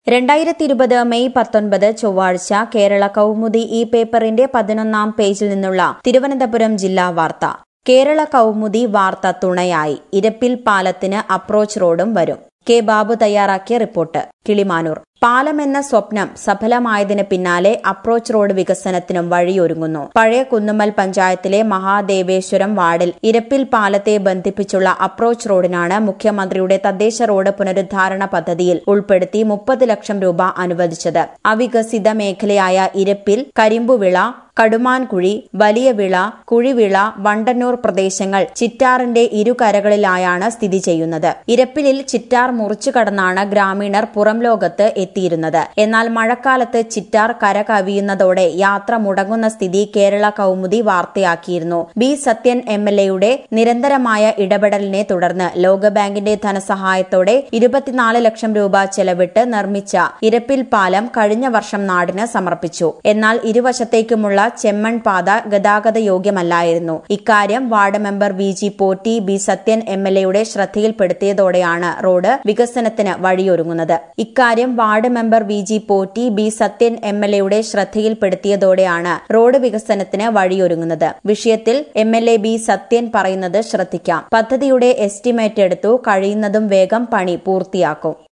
രണ്ടായിരത്തി ഇരുപത് മെയ് പത്തൊൻപത് ചൊവ്വാഴ്ച കേരള കൗമുദി ഈ പേപ്പറിന്റെ പതിനൊന്നാം പേജിൽ നിന്നുള്ള തിരുവനന്തപുരം ജില്ലാ വാർത്ത കേരള കൗമുദി വാർത്ത തുണയായി ഇരപ്പിൽ പാലത്തിന് അപ്രോച്ച് റോഡും വരും കെ ബാബു തയ്യാറാക്കിയ റിപ്പോർട്ട് കിളിമാനൂർ പാലം എന്ന സ്വപ്നം സഫലമായതിന് പിന്നാലെ അപ്രോച്ച് റോഡ് വികസനത്തിനും വഴിയൊരുങ്ങുന്നു പഴയ കുന്നുമ്മൽ പഞ്ചായത്തിലെ മഹാദേവേശ്വരം വാർഡിൽ ഇരപ്പിൽ പാലത്തെ ബന്ധിപ്പിച്ചുള്ള അപ്രോച്ച് റോഡിനാണ് മുഖ്യമന്ത്രിയുടെ തദ്ദേശ റോഡ് പുനരുദ്ധാരണ പദ്ധതിയിൽ ഉൾപ്പെടുത്തി മുപ്പത് ലക്ഷം രൂപ അനുവദിച്ചത് അവികസിത മേഖലയായ ഇരപ്പിൽ കരിമ്പുവിള കടുമാൻകുഴി വലിയ വിള കുഴിവിള വണ്ടന്നൂർ പ്രദേശങ്ങൾ ചിറ്റാറിന്റെ ഇരുകരകളിലായാണ് സ്ഥിതി ചെയ്യുന്നത് ഇരപ്പിലിൽ ചിറ്റാർ മുറിച്ചു കടന്നാണ് ഗ്രാമീണർ പുറം ലോകത്ത് എത്തിയിരുന്നത് എന്നാൽ മഴക്കാലത്ത് ചിറ്റാർ കര കവിയുന്നതോടെ യാത്ര മുടങ്ങുന്ന സ്ഥിതി കേരള കൗമുദി വാർത്തയാക്കിയിരുന്നു ബി സത്യൻ എം എൽ എയുടെ നിരന്തരമായ ഇടപെടലിനെ തുടർന്ന് ലോകബാങ്കിന്റെ ധനസഹായത്തോടെ ഇരുപത്തിനാല് ലക്ഷം രൂപ ചെലവിട്ട് നിർമ്മിച്ച ഇരപ്പിൽ പാലം കഴിഞ്ഞ വർഷം നാടിന് സമർപ്പിച്ചു എന്നാൽ ഇരുവശത്തേക്കുമുള്ള ചെമ്മൺ പാത ഗതാഗത യോഗ്യമല്ലായിരുന്നു ഇക്കാര്യം ward member V G Potti B Sathyan M L എയുടെ ശ്രദ്ധയിൽപ്പെടുത്തിയതോടെയാണ് റോഡ് വികസനത്തിന് വഴിയൊരുങ്ങുന്നത് ഇക്കാര്യം ward member V G Potti B Sathyan M L എയുടെ ശ്രദ്ധയിൽപ്പെടുത്തിയതോടെയാണ് റോഡ് വികസനത്തിന് വഴിയൊരുങ്ങുന്നത് വിഷയത്തിൽ M L A B Sathyan പറയുന്നത് ശ്രദ്ധിക്കാം പദ്ധതിയുടെ എസ്റ്റിമേറ്റ് എടുത്തു കഴിയുന്നതും വേഗം പണി പൂർത്തിയാക്കും